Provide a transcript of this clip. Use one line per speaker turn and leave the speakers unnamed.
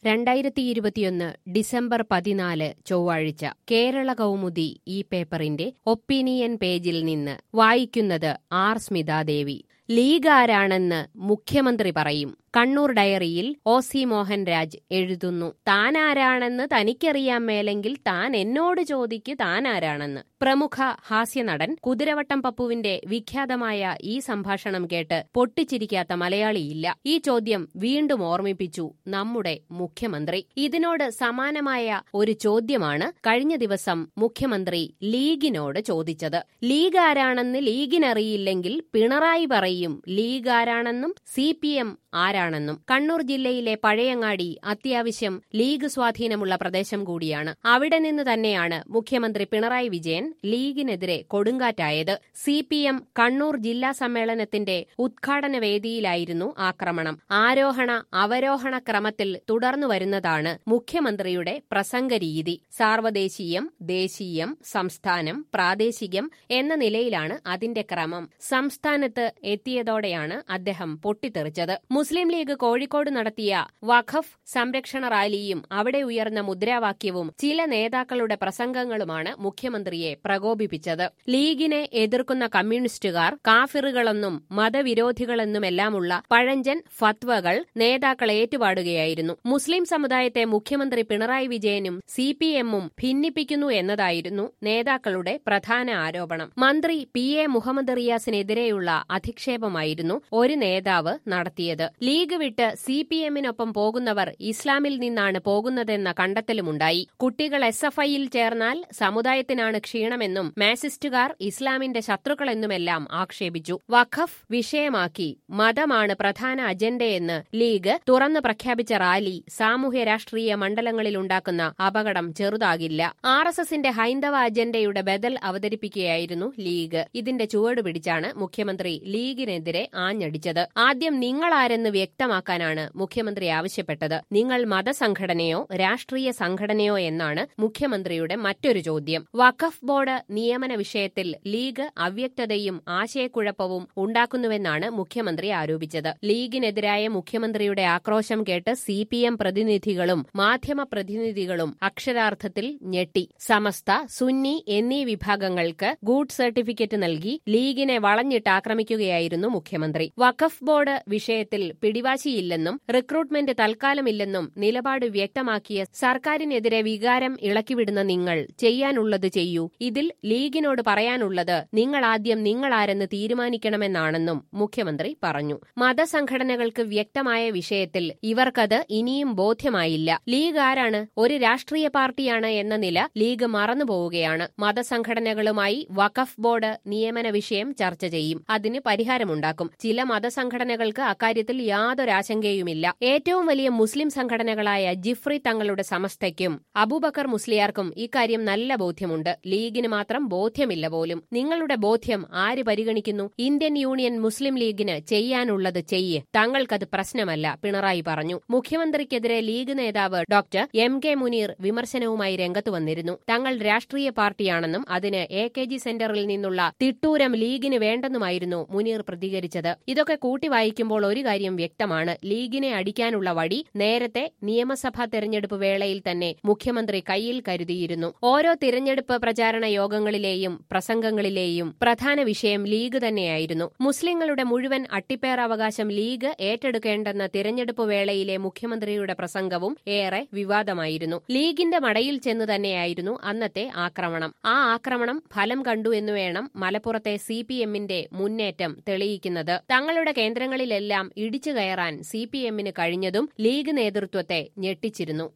രണ്ടായിരത്തി ഇരുപത്തിയൊന്ന് ഡിസംബർ പതിനാല് ചൊവ്വാഴ്ച കേരള കൗമുദി ഈ പേപ്പറിന്റെ ഒപ്പീനിയൻ പേജിൽ നിന്ന് വായിക്കുന്നത് ആർ സ്മിതാദേവി ലീഗ് ആരാണെന്ന് മുഖ്യമന്ത്രി പറയും കണ്ണൂർ ഡയറിയിൽ ഒ സി മോഹൻരാജ് എഴുതുന്നു താനാരാണെന്ന് തനിക്കറിയാൻ മേലെങ്കിൽ താൻ എന്നോട് ചോദിക്ക് താനാരാണെന്ന് പ്രമുഖ ഹാസ്യനടൻ കുതിരവട്ടം പപ്പുവിന്റെ വിഖ്യാതമായ ഈ സംഭാഷണം കേട്ട് പൊട്ടിച്ചിരിക്കാത്ത മലയാളിയില്ല ഈ ചോദ്യം വീണ്ടും ഓർമ്മിപ്പിച്ചു നമ്മുടെ മുഖ്യമന്ത്രി ഇതിനോട് സമാനമായ ഒരു ചോദ്യമാണ് കഴിഞ്ഞ ദിവസം മുഖ്യമന്ത്രി ലീഗിനോട് ചോദിച്ചത് ലീഗ് ആരാണെന്ന് ലീഗിനറിയില്ലെങ്കിൽ പിണറായി പറയും ലീഗ് ആരാണെന്നും സി പി എം ആരാണെന്നും കണ്ണൂർ ജില്ലയിലെ പഴയങ്ങാടി അത്യാവശ്യം ലീഗ് സ്വാധീനമുള്ള പ്രദേശം കൂടിയാണ് അവിടെ നിന്ന് തന്നെയാണ് മുഖ്യമന്ത്രി പിണറായി വിജയൻ ലീഗിനെതിരെ കൊടുങ്കാറ്റായത് സി പി എം കണ്ണൂർ ജില്ലാ സമ്മേളനത്തിന്റെ ഉദ്ഘാടന വേദിയിലായിരുന്നു ആക്രമണം ആരോഹണ അവരോഹണ ക്രമത്തിൽ തുടർന്നു വരുന്നതാണ് മുഖ്യമന്ത്രിയുടെ പ്രസംഗ രീതി സാർവദേശീയം ദേശീയം സംസ്ഥാനം പ്രാദേശികം എന്ന നിലയിലാണ് അതിന്റെ ക്രമം സംസ്ഥാനത്ത് എത്തിയതോടെയാണ് അദ്ദേഹം പൊട്ടിത്തെറിച്ചത് മുസ്ലിം ലീഗ് കോഴിക്കോട് നടത്തിയ വഖഫ് സംരക്ഷണ റാലിയും അവിടെ ഉയർന്ന മുദ്രാവാക്യവും ചില നേതാക്കളുടെ പ്രസംഗങ്ങളുമാണ് മുഖ്യമന്ത്രിയെ പ്രകോപിപ്പിച്ചത് ലീഗിനെ എതിർക്കുന്ന കമ്മ്യൂണിസ്റ്റുകാർ കാഫിറുകളെന്നും മതവിരോധികളെന്നുമെല്ലാമുള്ള പഴഞ്ചൻ ഫത്വകൾ നേതാക്കൾ ഏറ്റുപാടുകയായിരുന്നു മുസ്ലിം സമുദായത്തെ മുഖ്യമന്ത്രി പിണറായി വിജയനും സി പി എമ്മും ഭിന്നിപ്പിക്കുന്നു എന്നതായിരുന്നു നേതാക്കളുടെ പ്രധാന ആരോപണം മന്ത്രി പി എ മുഹമ്മദ് റിയാസിനെതിരെയുള്ള അധിക്ഷേപമായിരുന്നു ഒരു നേതാവ് നടത്തിയത് ലീഗ് വിട്ട് സി പി എമ്മിനൊപ്പം പോകുന്നവർ ഇസ്ലാമിൽ നിന്നാണ് പോകുന്നതെന്ന കണ്ടെത്തലുമുണ്ടായി കുട്ടികൾ എസ് എഫ് ഐയിൽ ചേർന്നാൽ സമുദായത്തിനാണ് ക്ഷീണമെന്നും മാസിസ്റ്റുകാർ ഇസ്ലാമിന്റെ ശത്രുക്കളെന്നുമെല്ലാം ആക്ഷേപിച്ചു വഖഫ് വിഷയമാക്കി മതമാണ് പ്രധാന അജണ്ടയെന്ന് ലീഗ് തുറന്നു പ്രഖ്യാപിച്ച റാലി സാമൂഹ്യ രാഷ്ട്രീയ മണ്ഡലങ്ങളിലുണ്ടാക്കുന്ന അപകടം ചെറുതാകില്ല ആർ എസ് എസിന്റെ ഹൈന്ദവ അജണ്ടയുടെ ബദൽ അവതരിപ്പിക്കുകയായിരുന്നു ലീഗ് ഇതിന്റെ ചുവട് പിടിച്ചാണ് മുഖ്യമന്ത്രി ലീഗിനെതിരെ ആഞ്ഞടിച്ചത് ആദ്യം നിങ്ങളാരെന്ന് വ്യക്തമാക്കാനാണ് മുഖ്യമന്ത്രി ആവശ്യപ്പെട്ടത് നിങ്ങൾ മതസംഘടനയോ രാഷ്ട്രീയ സംഘടനയോ എന്നാണ് മുഖ്യമന്ത്രിയുടെ മറ്റൊരു ചോദ്യം വഖഫ് ബോർഡ് നിയമന വിഷയത്തിൽ ലീഗ് അവ്യക്തതയും ആശയക്കുഴപ്പവും ഉണ്ടാക്കുന്നുവെന്നാണ് മുഖ്യമന്ത്രി ആരോപിച്ചത് ലീഗിനെതിരായ മുഖ്യമന്ത്രിയുടെ ആക്രോശം കേട്ട് സി പി എം പ്രതിനിധികളും മാധ്യമ പ്രതിനിധികളും അക്ഷരാർത്ഥത്തിൽ ഞെട്ടി സമസ്ത സുന്നി എന്നീ വിഭാഗങ്ങൾക്ക് ഗുഡ് സർട്ടിഫിക്കറ്റ് നൽകി ലീഗിനെ വളഞ്ഞിട്ട് ആക്രമിക്കുകയായിരുന്നു മുഖ്യമന്ത്രി വഖഫ് ബോർഡ് വിഷയത്തിൽ പിടിവാശിയില്ലെന്നും റിക്രൂട്ട്മെന്റ് തൽക്കാലമില്ലെന്നും നിലപാട് വ്യക്തമാക്കിയ സർക്കാരിനെതിരെ വികാരം ഇളക്കിവിടുന്ന നിങ്ങൾ ചെയ്യാനുള്ളത് ചെയ്യൂ ഇതിൽ ലീഗിനോട് പറയാനുള്ളത് നിങ്ങൾ ആദ്യം നിങ്ങളാരെന്ന് തീരുമാനിക്കണമെന്നാണെന്നും മുഖ്യമന്ത്രി പറഞ്ഞു മതസംഘടനകൾക്ക് വ്യക്തമായ വിഷയത്തിൽ ഇവർക്കത് ഇനിയും ബോധ്യമായില്ല ലീഗ് ആരാണ് ഒരു രാഷ്ട്രീയ പാർട്ടിയാണ് എന്ന നില ലീഗ് മറന്നുപോവുകയാണ് മതസംഘടനകളുമായി വഖഫ് ബോർഡ് നിയമന വിഷയം ചർച്ച ചെയ്യും അതിന് പരിഹാരമുണ്ടാക്കും ചില മതസംഘടനകൾക്ക് അക്കാര്യത്തിൽ യാതൊരു ആശങ്കയുമില്ല ഏറ്റവും വലിയ മുസ്ലിം സംഘടനകളായ ജിഫ്രി തങ്ങളുടെ സമസ്തയ്ക്കും അബൂബക്കർ മുസ്ലിയാർക്കും ഇക്കാര്യം നല്ല ബോധ്യമുണ്ട് ലീഗിന് മാത്രം ബോധ്യമില്ല പോലും നിങ്ങളുടെ ബോധ്യം ആര് പരിഗണിക്കുന്നു ഇന്ത്യൻ യൂണിയൻ മുസ്ലിം ലീഗിന് ചെയ്യാനുള്ളത് ചെയ്യ് തങ്ങൾക്കത് പ്രശ്നമല്ല പിണറായി പറഞ്ഞു മുഖ്യമന്ത്രിക്കെതിരെ ലീഗ് നേതാവ് ഡോക്ടർ എം കെ മുനീർ വിമർശനവുമായി രംഗത്ത് വന്നിരുന്നു തങ്ങൾ രാഷ്ട്രീയ പാർട്ടിയാണെന്നും അതിന് എ കെ ജി സെന്ററിൽ നിന്നുള്ള തിട്ടൂരം ലീഗിന് വേണ്ടെന്നുമായിരുന്നു മുനീർ പ്രതികരിച്ചത് ഇതൊക്കെ കൂട്ടി വായിക്കുമ്പോൾ ഒരു കാര്യം വ്യക്തമാണ് ലീഗിനെ അടിക്കാനുള്ള വടി നേരത്തെ നിയമസഭാ തെരഞ്ഞെടുപ്പ് വേളയിൽ തന്നെ മുഖ്യമന്ത്രി കയ്യിൽ കരുതിയിരുന്നു ഓരോ തിരഞ്ഞെടുപ്പ് പ്രചാരണ യോഗങ്ങളിലെയും പ്രസംഗങ്ങളിലെയും പ്രധാന വിഷയം ലീഗ് തന്നെയായിരുന്നു മുസ്ലിങ്ങളുടെ മുഴുവൻ അട്ടിപ്പേർ അവകാശം ലീഗ് ഏറ്റെടുക്കേണ്ടെന്ന തിരഞ്ഞെടുപ്പ് വേളയിലെ മുഖ്യമന്ത്രിയുടെ പ്രസംഗവും ഏറെ വിവാദമായിരുന്നു ലീഗിന്റെ മടയിൽ ചെന്ന് തന്നെയായിരുന്നു അന്നത്തെ ആക്രമണം ആ ആക്രമണം ഫലം കണ്ടു എന്ന് വേണം മലപ്പുറത്തെ സി പി എമ്മിന്റെ മുന്നേറ്റം തെളിയിക്കുന്നത് തങ്ങളുടെ കേന്ദ്രങ്ങളിലെല്ലാം ഇടിച്ചു കയറാൻ സി പി എമ്മിന് കഴിഞ്ഞതും ലീഗ് നേതൃത്വത്തെ ഞെട്ടിച്ചിരുന്നു